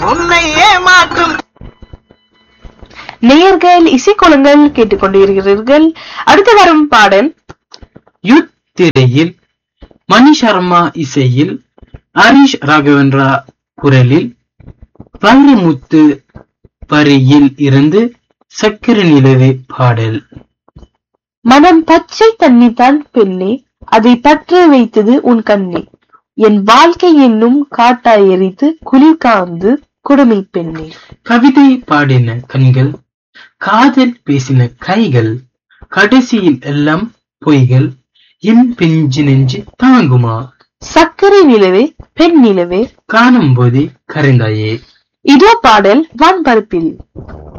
உன்னை ஏமாற்றும் நேயர்கள் இசைக்கோலங்கள் கேட்டுக்கொண்டிருக்கிறீர்கள் அடுத்து வரும் பாடல் யுத் திரையில் மணி சர்மா இசையில் ஹரிஷ் ராகவேந்திரா குரலில் வைரமுத்து வரியில் இருந்து சக்கர நிலவே பாடல் மனம் பச்சை தண்ணி தான் பெண்ணே அதை பற்ற வைத்தது உன் கண்ணே என் வாழ்க்கை என்னும் காட்டாய் எரித்து குளிர் காந்து குடுமி பெண்ணே கவிதை பாடின கண்கள் காதல் பேசின கைகள் கடைசியில் எல்லாம் பொய்கள் என் பிஞ்சு நெஞ்சு தாங்குமா சர்க்கரை நிலவே பெண் நிலவே காணும் போதே கரைந்தாயே இதோ பாடல் வான்பரப்பில்